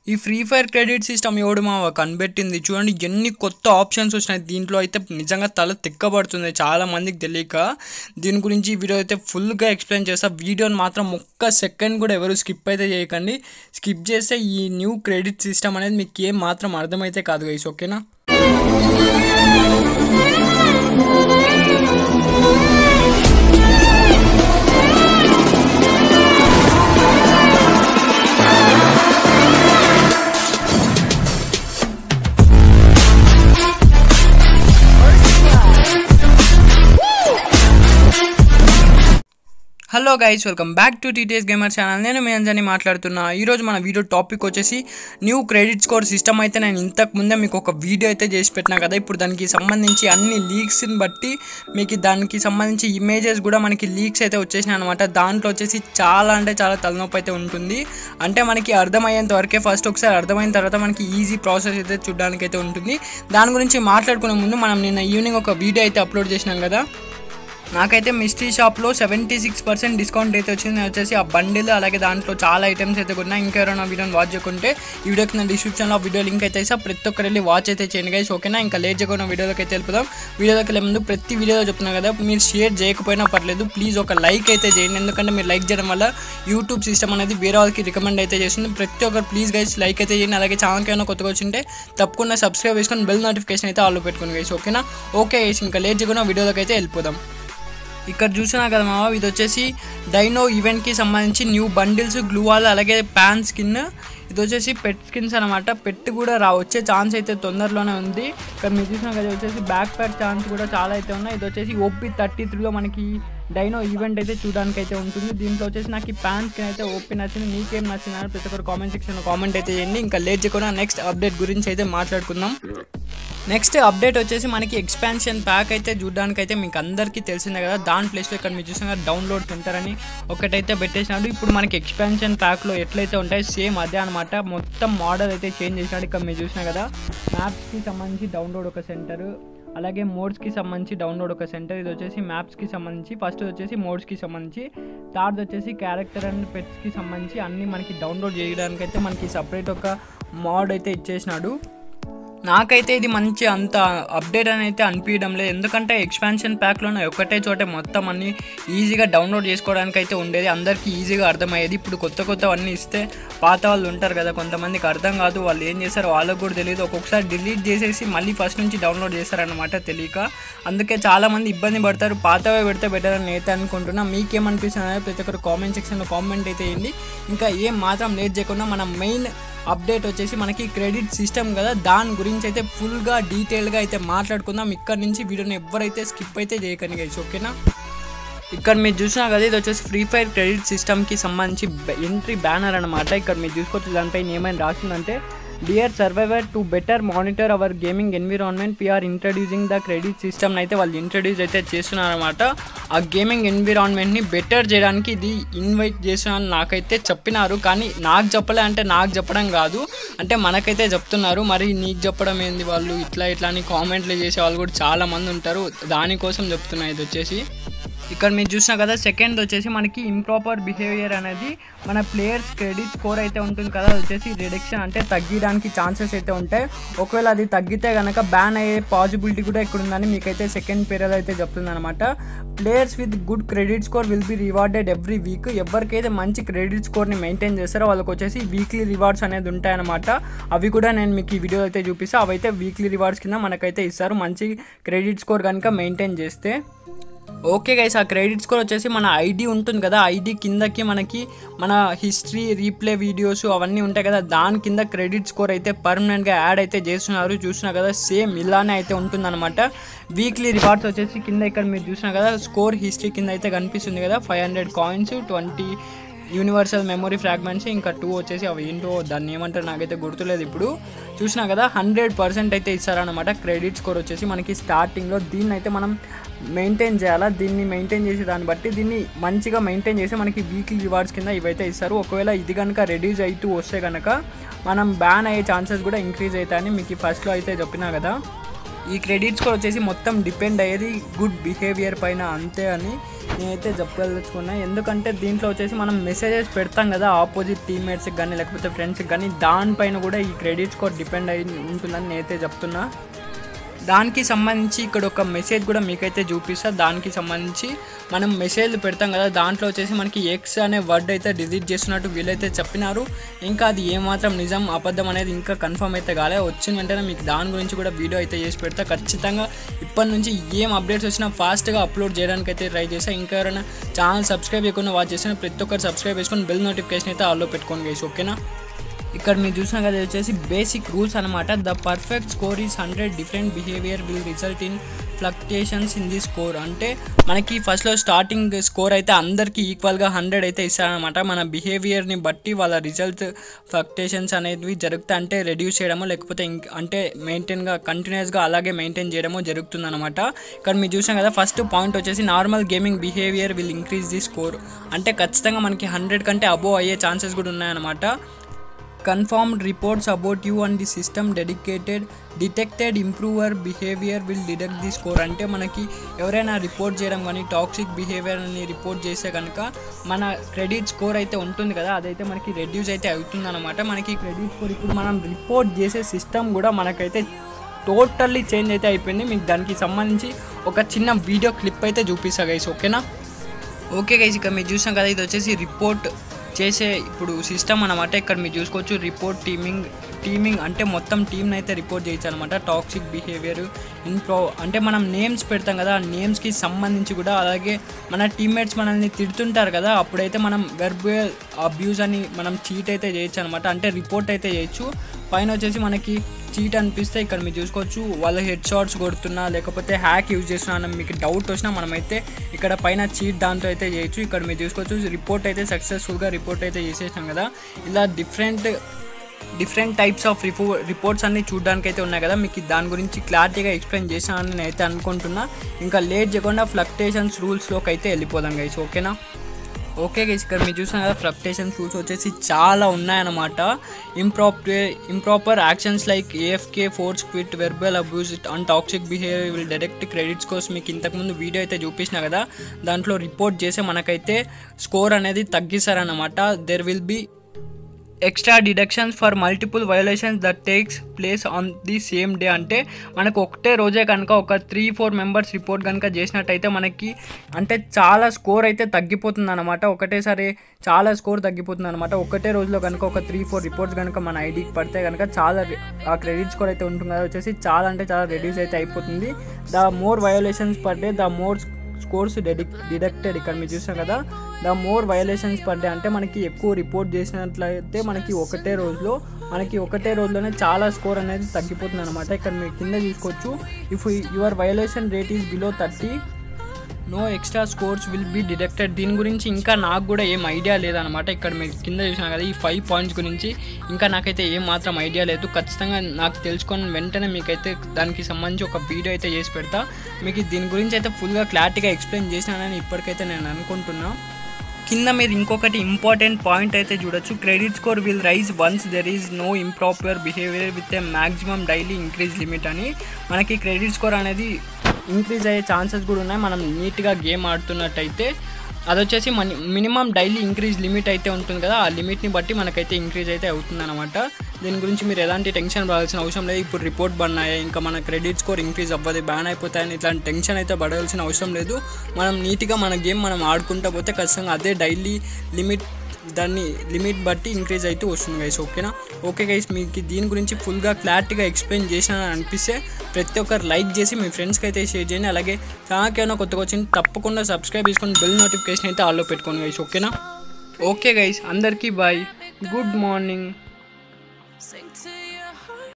ఈ free fire credit system ఎవడు మా కనిపెట్టింది చూడండి ఎన్ని కొత్త ఆప్షన్స్ వచ్చినాయి దీంట్లో అయితే నిజంగా తల తిక్కబడుతుంది చాలా మందికి తెలియక దీని గురించి ఈ వీడియో అయితే ఫుల్గా ఎక్స్ప్లెయిన్ చేస్తా వీడియోని మాత్రం ఒక్క సెకండ్ కూడా ఎవరు స్కిప్ అయితే చేయకండి స్కిప్ చేస్తే ఈ న్యూ క్రెడిట్ సిస్టమ్ అనేది మీకు ఏం మాత్రం అర్థమైతే కాదు గైస్ ఓకేనా hello guys welcome back to TTS gamer channel నేను మీ అంజని మాట్లాడుతున్నా ఈరోజు మన వీడియో టాపిక్ వచ్చేసి న్యూ క్రెడిట్ స్కోర్ సిస్టమ్ అయితే నేను ఇంతకు ముందే మీకు ఒక వీడియో అయితే చేసి పెట్టినా కదా ఇప్పుడు దానికి సంబంధించి అన్ని లీక్స్ని బట్టి మీకు దానికి సంబంధించి ఇమేజెస్ కూడా మనకి లీక్స్ అయితే వచ్చేసినాయి అనమాట దాంట్లో వచ్చేసి చాలా అంటే చాలా తలనొప్పి అయితే ఉంటుంది అంటే మనకి అర్థమయ్యేంత వరకే ఫస్ట్ ఒకసారి అర్థమైన తర్వాత మనకి ఈజీ ప్రాసెస్ అయితే చూడడానికి అయితే ఉంటుంది దాని గురించి మాట్లాడుకునే ముందు మనం నిన్న ఈవినింగ్ ఒక వీడియో అయితే అప్లోడ్ చేసినాం కదా నాకైతే మిస్ట్రీ షాప్లో సెవెంటీ సిక్స్ పర్సెంట్ డిస్కౌంట్ అయితే వచ్చింది నేను వచ్చేసి ఆ బండిల్ అలాగే దాంట్లో చాలా ఐటమ్స్ అయితే కొన్నా ఇంకా ఎవరైనా వీడియోని వాచ్ చేయకుంటే ఈ వీడియో కింద డిస్క్రిప్షన్లో వీడియో లింక్ అయితే ఇస్తా ప్రతి ఒక్కరు వెళ్ళి వాచ్ అయితే చేయండి గైస్ ఓకేనా ఇంకా లేట్ చేయకుండా వీడియోలోకి అయితే వెళ్ళిపోదాం వీడియోలోకి వెళ్ళే ముందు ప్రతి వీడియోలో చెప్తున్నా కదా మీరు షేర్ చేయకపోయినా పర్లేదు ప్లీజ్ ఒక లైక్ అయితే చేయండి ఎందుకంటే మీరు లైక్ చేయడం వల్ల యూట్యూబ్ సిస్టమ్ అనేది వేరే వాళ్ళకి రికమెండ్ అయితే చేస్తుంది ప్రతి ఒక్కరు ప్లీజ్ గైస్ లైక్ అయితే చేయండి అలాగే ఛానల్కి ఏమైనా కొత్తగా వచ్చింటే తప్పకుండా సబ్స్క్రైబ్ చేసుకొని బెల్ నోటిఫికేషన్ అయితే ఆల్లో పెట్టుకోండి గైస్ ఓకేనా ఓకే గైస్ ఇంకా లేట్ చేయకుండా వీడియోలోకి అయితే వెళ్ళిపోదాం ఇక్కడ చూసినా కదా మామ ఇది వచ్చేసి డైనో ఈవెంట్కి సంబంధించి న్యూ బండిల్స్ గ్లూవాల్ అలాగే ప్యాన్ స్కిన్ ఇది వచ్చేసి పెట్ స్కిన్స్ అనమాట పెట్ కూడా రా వచ్చే ఛాన్స్ అయితే తొందరలోనే ఉంది ఇక్కడ మీరు చూసినా కదా వచ్చేసి బ్యాక్ ప్యాక్ ఛాన్స్ కూడా చాలా అయితే ఉన్నాయి ఇది వచ్చేసి ఓపీ థర్టీ త్రీలో మనకి డైనో ఈవెంట్ అయితే చూడడానికి అయితే ఉంటుంది దీంట్లో వచ్చేసి నాకు ఈ ప్యాన్ స్కిన్ అయితే ఓపీ నచ్చింది మీకేం నచ్చింది అని ప్రతి ఒక్కరు కామెంట్ సెక్షన్లో కామెంట్ అయితే చేయండి ఇంకా లేట్ చేయకుండా నెక్స్ట్ అప్డేట్ గురించి అయితే మాట్లాడుకుందాం నెక్స్ట్ అప్డేట్ వచ్చేసి మనకి ఎక్స్పాన్షన్ ప్యాక్ అయితే చూడడానికి అయితే మీకు అందరికీ తెలిసిందే కదా దాని ప్లేస్లో ఇక్కడ మీరు చూసిన డౌన్లోడ్ సెంటర్ అని ఒకటైతే పెట్టేసినాడు ఇప్పుడు మనకి ఎక్స్పాన్షన్ ప్యాక్లో ఎట్లయితే ఉంటాయి సేమ్ అదే అనమాట మొత్తం మోడల్ అయితే చేంజ్ చేసినాడు ఇక్కడ మీరు చూసినా కదా మ్యాప్స్కి సంబంధించి డౌన్లోడ్ ఒక సెంటర్ అలాగే మోడ్స్కి సంబంధించి డౌన్లోడ్ ఒక సెంటర్ ఇది వచ్చేసి మ్యాప్స్కి సంబంధించి ఫస్ట్ వచ్చేసి మోడ్స్కి సంబంధించి థర్డ్ వచ్చేసి క్యారెక్టర్ అండ్ పెట్స్కి సంబంధించి అన్నీ మనకి డౌన్లోడ్ చేయడానికి అయితే మనకి సపరేట్ ఒక మోడ్ అయితే ఇచ్చేసినాడు నాకైతే ఇది మంచి అంత అప్డేట్ అని అయితే అనిపించడం లేదు ఎందుకంటే ఎక్స్పాన్షన్ ప్యాక్లోనే ఒకటే చోటే మొత్తం అన్ని ఈజీగా డౌన్లోడ్ చేసుకోవడానికి అయితే ఉండేది అందరికీ ఈజీగా అర్థమయ్యేది ఇప్పుడు కొత్త కొత్తవన్నీ ఇస్తే పాత వాళ్ళు ఉంటారు కదా కొంతమందికి అర్థం కాదు వాళ్ళు ఏం చేస్తారో వాళ్ళకు కూడా తెలియదు ఒక్కొక్కసారి డిలీట్ చేసేసి మళ్ళీ ఫస్ట్ నుంచి డౌన్లోడ్ చేస్తారనమాట తెలియక అందుకే చాలామంది ఇబ్బంది పడతారు పాతవే పెడితే బెటర్ అని అయితే అనుకుంటున్నా మీకేమనిపిస్తుంది ప్రతి ఒక్కరు కామెంట్ సెక్షన్లో కామెంట్ అయితే వేయండి ఇంకా ఏం మాత్రం లేట్ చేయకుండా మన మెయిన్ అప్డేట్ వచ్చేసి మనకి క్రెడిట్ సిస్టమ్ కదా దాని గురించి అయితే ఫుల్గా డీటెయిల్గా అయితే మాట్లాడుకుందాం ఇక్కడ నుంచి వీడియోని ఎవరైతే స్కిప్ అయితే చేయకండి గైస్ ఓకేనా ఇక్కడ మీరు చూసినా కదా ఇది వచ్చేసి ఫ్రీ ఫైర్ క్రెడిట్ సిస్టమ్కి సంబంధించి ఎంట్రీ బ్యానర్ అనమాట ఇక్కడ మీరు చూసుకోవచ్చు దానిపైన ఏమైనా రాసిందంటే dear survivor to better monitor our gaming environment we're introducing the credit system అయితే వాళ్ళు ఇంట్రడ్యూస్ అయితే చేస్తున్నారనమాట ఆ గేమింగ్ ఎన్విరాన్మెంట్ని బెటర్ చేయడానికి ఇది ఇన్వైట్ చేస్తున్నాను నాకైతే చెప్పినారు కానీ నాకు చెప్పలే అంటే నాకు చెప్పడం కాదు అంటే మనకైతే చెప్తున్నారు మరి నీకు చెప్పడం ఏంది వాళ్ళు ఇట్లా ఇట్లా అని కామెంట్లు చేసే వాళ్ళు కూడా చాలా మంది ఉంటారు దానికోసం చెప్తున్నా ఇది వచ్చేసి ఇక్కడ మీరు చూసినా కదా సెకండ్ వచ్చేసి మనకి ఇంప్రాపర్ బిహేవియర్ అనేది మన ప్లేయర్స్ క్రెడిట్ స్కోర్ అయితే ఉంటుంది కదా అది వచ్చేసి రిడక్షన్ అంటే తగ్గడానికి ఛాన్సెస్ అయితే ఉంటాయి ఒకవేళ అది తగ్గితే కనుక బ్యాన్ అయ్యే పాసిబిలిటీ కూడా ఇక్కడ ఉందని మీకైతే సెకండ్ పీరియడ్ అయితే చెప్తుంది అనమాట players with good credit score will be rewarded every week ఎవరికైతే మంచి క్రెడిట్ స్కోర్ని మెయింటైన్ చేస్తారో వాళ్ళకి వచ్చేసి వీక్లీ రివార్డ్స్ అనేది ఉంటాయన్నమాట అవి కూడా నేను మీకు ఈ వీడియో అయితే చూపిస్తాను అవైతే వీక్లీ రివార్డ్స్ కింద మనకైతే ఇస్తారు మంచి క్రెడిట్ స్కోర్ కనుక మెయింటైన్ చేస్తే ఓకే గైస్ ఆ క్రెడిట్ స్కోర్ వచ్చేసి మన ఐడి ఉంటుంది కదా ఐడి కిందకి మనకి మన హిస్టరీ రీప్లే వీడియోస్ అవన్నీ ఉంటాయి కదా దాని కింద క్రెడిట్ స్కోర్ అయితే పర్మనెంట్గా యాడ్ అయితే చేస్తున్నారు చూసినా కదా సేమ్ ఇలానే అయితే ఉంటుందన్నమాట వీక్లీ రివార్డ్స్ వచ్చేసి కింద ఇక్కడ మీరు చూసినా కదా స్కోర్ హిస్టరీ కింద అయితే కనిపిస్తుంది కదా five hundred coins twenty universal memory fragments ఇంకా టూ వచ్చేసి అవి ఏంటో దాన్ని ఏమంటారు నాకైతే గుర్తులేదు ఇప్పుడు చూసినా కదా హండ్రెడ్ పర్సెంట్ అయితే ఇస్తారనమాట క్రెడిట్ స్కోర్ వచ్చేసి మనకి స్టార్టింగ్లో దీన్ని అయితే మనం మెయింటైన్ చేయాలా దీన్ని మెయింటైన్ చేసే దాన్ని బట్టి దీన్ని మంచిగా మెయింటైన్ చేసి మనకి వీక్లీ రివార్డ్స్ కింద ఇవైతే ఇస్తారు ఒకవేళ ఇది కనుక రెడ్యూస్ అవుతూ వస్తే కనుక మనం బ్యాన్ అయ్యే ఛాన్సెస్ కూడా ఇంక్రీజ్ అవుతాయని మీకు ఫస్ట్లో అయితే చెప్పినా కదా ఈ క్రెడిట్ స్కోర్ వచ్చేసి మొత్తం డిపెండ్ అయ్యేది గుడ్ బిహేవియర్ పైన అంతే అని నేనైతే చెప్పదలుచుకున్నా ఎందుకంటే దీంట్లో వచ్చేసి మనం మెసేజెస్ పెడతాం కదా ఆపోజిట్ టీమ్మేట్స్కి కానీ లేకపోతే ఫ్రెండ్స్కి కానీ దానిపైన కూడా ఈ క్రెడిట్ స్కోర్ డిపెండ్ అయి ఉంటుందని నేనైతే చెప్తున్నా దానికి సంబంధించి ఇక్కడ ఒక మెసేజ్ కూడా మీకైతే చూపిస్తా దానికి సంబంధించి మనం మెసేజ్ పెడతాం కదా దాంట్లో వచ్చేసి మనకి ఎక్స్ అనే వర్డ్ అయితే డిలీట్ చేస్తున్నట్టు వీళ్ళైతే చెప్పినారు ఇంకా అది ఏమాత్రం నిజం అబద్ధం అనేది ఇంకా కన్ఫర్మ్ అయితే కాలే వచ్చిన వెంటనే మీకు దాని గురించి కూడా వీడియో అయితే చేసి పెడతా ఖచ్చితంగా ఇప్పటి నుంచి ఏం అప్డేట్స్ వచ్చినా ఫాస్ట్గా అప్లోడ్ చేయడానికి అయితే ట్రై చేస్తా ఇంకా ఎవరైనా ఛానల్ సబ్స్క్రైబ్ చేయకుండా వాచ్ చేసిన ప్రతి ఒక్కరు సబ్స్క్రైబ్ చేసుకొని బెల్ నోటిఫికేషన్ అయితే ఆల్లో పెట్టుకోండి గైస్ ఓకేనా ఇక్కడ మీరు చూసిన కదా ఇది వచ్చేసి బేసిక్ రూల్స్ అనమాట the perfect score is hundred different behavior will result in fluctuations in the score అంటే మనకి ఫస్ట్లో స్టార్టింగ్ స్కోర్ అయితే అందరికీ ఈక్వల్గా హండ్రెడ్ అయితే ఇస్తారనమాట మన బిహేవియర్ని బట్టి వాళ్ళ రిజల్ట్ ఫ్లక్చుయేషన్స్ అనేవి జరుగుతాయి అంటే రెడ్యూస్ చేయడమో లేకపోతే ఇంక అంటే మెయింటైన్గా కంటిన్యూస్గా అలాగే మెయింటైన్ చేయడమో జరుగుతుందన్నమాట ఇక్కడ మీరు చూసాం కదా ఫస్ట్ పాయింట్ వచ్చేసి normal gaming behavior will increase the score అంటే ఖచ్చితంగా మనకి హండ్రెడ్ కంటే అబోవ్ అయ్యే ఛాన్సెస్ కూడా ఉన్నాయన్నమాట confirmed reports about you and the system dedicated detected improver behavior will deduct the score అంటే మనకి ఎవరైనా రిపోర్ట్ చేయడం కానీ టాక్సిక్ బిహేవియర్ అని రిపోర్ట్ చేస్తే కనుక మన క్రెడిట్ స్కోర్ అయితే ఉంటుంది కదా అదైతే మనకి రెడ్యూస్ అయితే అవుతుంది అనమాట మనకి క్రెడిట్ స్కోర్ ఇప్పుడు మనం రిపోర్ట్ చేసే సిస్టమ్ కూడా మనకైతే టోటల్లీ చేంజ్ అయితే అయిపోయింది మీకు దానికి సంబంధించి ఒక చిన్న వీడియో క్లిప్ అయితే చూపిస్తా గైస్ ఓకేనా ఓకే గైస్ ఇక మీరు చూసాం కదా ఇది వచ్చేసి రిపోర్ట్ చేసే ఇప్పుడు సిస్టమ్ అనమాట ఇక్కడ మీరు చూసుకోవచ్చు రిపోర్ట్ టీమింగ్ టీమింగ్ అంటే మొత్తం టీంని అయితే రిపోర్ట్ చేయొచ్చు అనమాట టాక్సిక్ బిహేవియర్ ఇన్ప్రో అంటే మనం నేమ్స్ పెడతాం కదా ఆ నేమ్స్కి సంబంధించి కూడా అలాగే మన టీమ్మేట్స్ మనల్ని తిడుతుంటారు కదా అప్పుడైతే మనం వెర్బల్ అబ్యూస్ అని మనం చీట్ అయితే చేయొచ్చు అనమాట అంటే రిపోర్ట్ అయితే చేయొచ్చు పైన వచ్చేసి మనకి చీట్ అనిపిస్తే ఇక్కడ మీరు చూసుకోవచ్చు వాళ్ళ హెడ్ షాట్స్ కొడుతున్నా లేకపోతే హ్యాక్ యూజ్ చేస్తున్నా అని మీకు డౌట్ వచ్చినా మనమైతే ఇక్కడ పైన చీట్ దాంతో అయితే చేయొచ్చు ఇక్కడ మీరు చూసుకోవచ్చు రిపోర్ట్ అయితే సక్సెస్ఫుల్గా రిపోర్ట్ అయితే చేసేసాం కదా ఇలా different different types of repo reports అన్ని చూడడానికి అయితే ఉన్నాయి కదా మీకు దాని గురించి క్లారిటీగా ఎక్స్ప్లెయిన్ చేశానని నేను అయితే అనుకుంటున్నా ఇంకా లేట్ చేయకుండా ఫ్లక్టేషన్స్ రూల్స్లోకి అయితే వెళ్ళిపోదాం గైస్ ఓకేనా ఓకే గైస్ ఇక్కడ మీరు చూసిన కదా ఫ్లక్టేషన్స్ రూల్స్ వచ్చేసి చాలా ఉన్నాయన్నమాట improper improper actions like AFK force quit verbal abuse and toxic behavior will direct credits కోసం మీకు ఇంతకుముందు వీడియో అయితే చూపించిన కదా దాంట్లో రిపోర్ట్ చేస్తే మనకైతే స్కోర్ అనేది తగ్గిస్తారన్నమాట there will be extra deductions for multiple violations that takes place on the same day అంటే మనకు ఒకటే రోజే కనుక ఒక త్రీ ఫోర్ మెంబర్స్ రిపోర్ట్ కనుక చేసినట్టయితే మనకి అంటే చాలా స్కోర్ అయితే తగ్గిపోతుంది అనమాట ఒకటేసారి చాలా స్కోర్ తగ్గిపోతుంది అనమాట ఒకటే రోజులో కనుక ఒక త్రీ ఫోర్ రిపోర్ట్స్ కనుక మన ఐడికి పడితే కనుక చాలా రి- ఆ క్రెడిట్ స్కోర్ అయితే ఉంటుంది కదా వచ్చేసి చాలా అంటే చాలా రెడ్యూస్ అయితే అయిపోతుంది the more violations per day the more scores de deducted ఇక్కడ మీరు చూసాం కదా the more violations per day అంటే మనకి ఎక్కువ రిపోర్ట్ చేసినట్లయితే మనకి ఒకటే రోజులో మనకి ఒకటే రోజులోనే చాలా స్కోర్ అనేది తగ్గిపోతుంది అనమాట ఇక్కడ మీరు కింద చూసుకోవచ్చు if your violation rate is below thirty no extra scores will be deducted దీని గురించి ఇంకా నాకు కూడా ఏం ఐడియా లేదనమాట ఇక్కడ మీరు కింద చూసినా కదా ఈ ఫైవ్ పాయింట్స్ గురించి ఇంకా నాకైతే ఏం మాత్రం ఐడియా లేదు ఖచ్చితంగా నాకు తెలుసుకొని వెంటనే మీకైతే దానికి సంబంధించి ఒక వీడియో అయితే చేసి పెడతా మీకు దీని గురించి అయితే ఫుల్గా క్లారిటీగా ఎక్స్ప్లెయిన్ చేసినానని ఇప్పటికైతే నేను అనుకుంటున్నా కింద మీరు ఇంకొకటి ఇంపార్టెంట్ పాయింట్ అయితే చూడొచ్చు credit score will rise once there is no improper behavior with a maximum daily increase limit అని మనకి క్రెడిట్ స్కోర్ అనేది ఇంక్రీజ్ అయ్యే ఛాన్సెస్ కూడా ఉన్నాయి మనం నీట్గా గేమ్ ఆడుతున్నట్టయితే అది వచ్చేసి మన మినిమం డైలీ ఇంక్రీజ్ లిమిట్ అయితే ఉంటుంది కదా ఆ లిమిట్ని బట్టి మనకైతే ఇంక్రీజ్ అయితే అవుతుంది అనమాట దీని గురించి మీరు ఎలాంటి టెన్షన్ పడాల్సిన అవసరం లేదు ఇప్పుడు రిపోర్ట్ బన్నాయి ఇంకా మన క్రెడిట్ స్కోర్ ఇంక్రీజ్ అవ్వదు బ్యాన్ అయిపోతాయని ఇట్లాంటి టెన్షన్ అయితే పడాల్సిన అవసరం లేదు మనం నీట్గా మన గేమ్ మనం ఆడుకుంటా పోతే ఖచ్చితంగా అదే డైలీ లిమిట్ దాన్ని లిమిట్ బట్టి ఇంక్రీజ్ అయితే వస్తుంది గైస్ ఓకేనా ఓకే గైస్ మీకు దీని గురించి ఫుల్గా క్లారిటీగా ఎక్స్ప్లెయిన్ చేసినానని అనిపిస్తే ప్రతి ఒక్కరు లైక్ చేసి మీ ఫ్రెండ్స్కి అయితే షేర్ చేయండి అలాగే ఛానల్కి ఏమైనా కొత్తగా వచ్చింది తప్పకుండా సబ్స్క్రైబ్ చేసుకొని బెల్ నోటిఫికేషన్ అయితే ఆల్లో పెట్టుకోండి గైస్ ఓకేనా ఓకే గైస్ అందరికీ bye good morning Sing to